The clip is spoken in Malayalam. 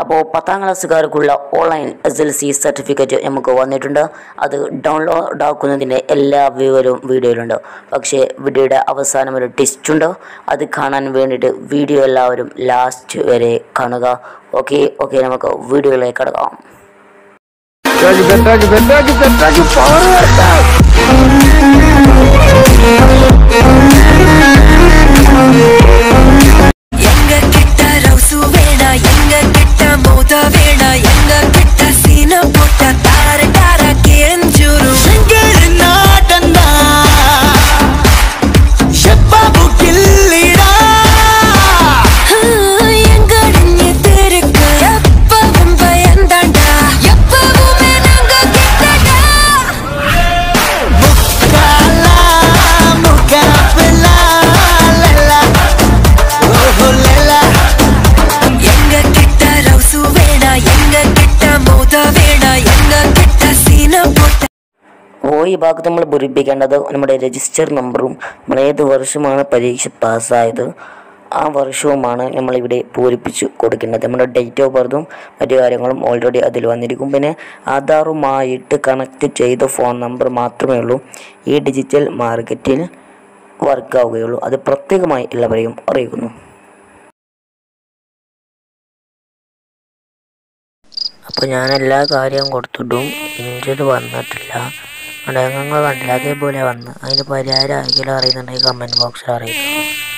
അപ്പോൾ പത്താം ക്ലാസ്സുകാർക്കുള്ള online S L C certificate നമുക്ക് വന്നിട്ടുണ്ട് അത് ഡൗൺലോഡ് ആക്കുന്നതിൻ്റെ എല്ലാ വിവരവും വീഡിയോയിലുണ്ട് പക്ഷേ വീഡിയോയുടെ അവസാനം ഒരു ടെസ്റ്റ് ഉണ്ട് അത് കാണാൻ വേണ്ടിയിട്ട് വീഡിയോ എല്ലാവരും ലാസ്റ്റ് വരെ കാണുക ഓക്കെ ഓക്കെ നമുക്ക് വീഡിയോയിലേക്ക് കടക്കാം Bettag, bettag, bettag, bettag, power எங்க கிட்ட ரவுசு வேணா எங்க கிட்ட மோத வேணா எங்க கிட்ட சீன போட்ட தார தார கேஞ்சூரு நாடண்டா எப்பாபு கில்லிடா எங்க அடிஞ்சு திருக்கு எப்பவும் பயந்தாண்டா எப்பவுமே நாங்க கிட்டடா முக்காலா முக்காப்பிலா லல்லா ஓஹோ லல்லா எங்க கிட்ட ரவுசு வேணா எங்க கிட்ட மோத வேணா எங்க கிட்ட சீன போட்ட ഓ ഈ ഭാഗത്ത് നമ്മൾ പൂരിപ്പിക്കേണ്ടത് നമ്മുടെ രജിസ്റ്റർ നമ്പറും നമ്മൾ ഏത് വർഷമാണ് പരീക്ഷ പാസ്സായത് ആ വർഷവുമാണ് നമ്മളിവിടെ പൂരിപ്പിച്ച് കൊടുക്കേണ്ടത് നമ്മുടെ ഡേറ്റ് ഓഫ് ബർത്തും മറ്റു കാര്യങ്ങളും ഓൾറെഡി അതിൽ വന്നിരിക്കും പിന്നെ ആധാറുമായിട്ട് കണക്ട് ചെയ്ത ഫോൺ നമ്പർ മാത്രമേ ഉള്ളൂ ഈ ഡിജിറ്റൽ മാർക്കറ്റിൽ വർക്ക് ആവുകയുള്ളൂ അത് പ്രത്യേകമായി എല്ലാവരെയും അറിയിക്കുന്നു അപ്പോൾ ഞാൻ എല്ലാ കാര്യവും കൊടുത്തിട്ടും ഇഞ്ചത് വന്നിട്ടില്ല ഘടകങ്ങൾ കണ്ടില്ല അതേപോലെ വന്ന് അതിന് പരിഹാരം ആരെങ്കിലും അറിയുന്നുണ്ടെങ്കിൽ കമൻറ്റ് ബോക്സിൽ അറിയിക്കും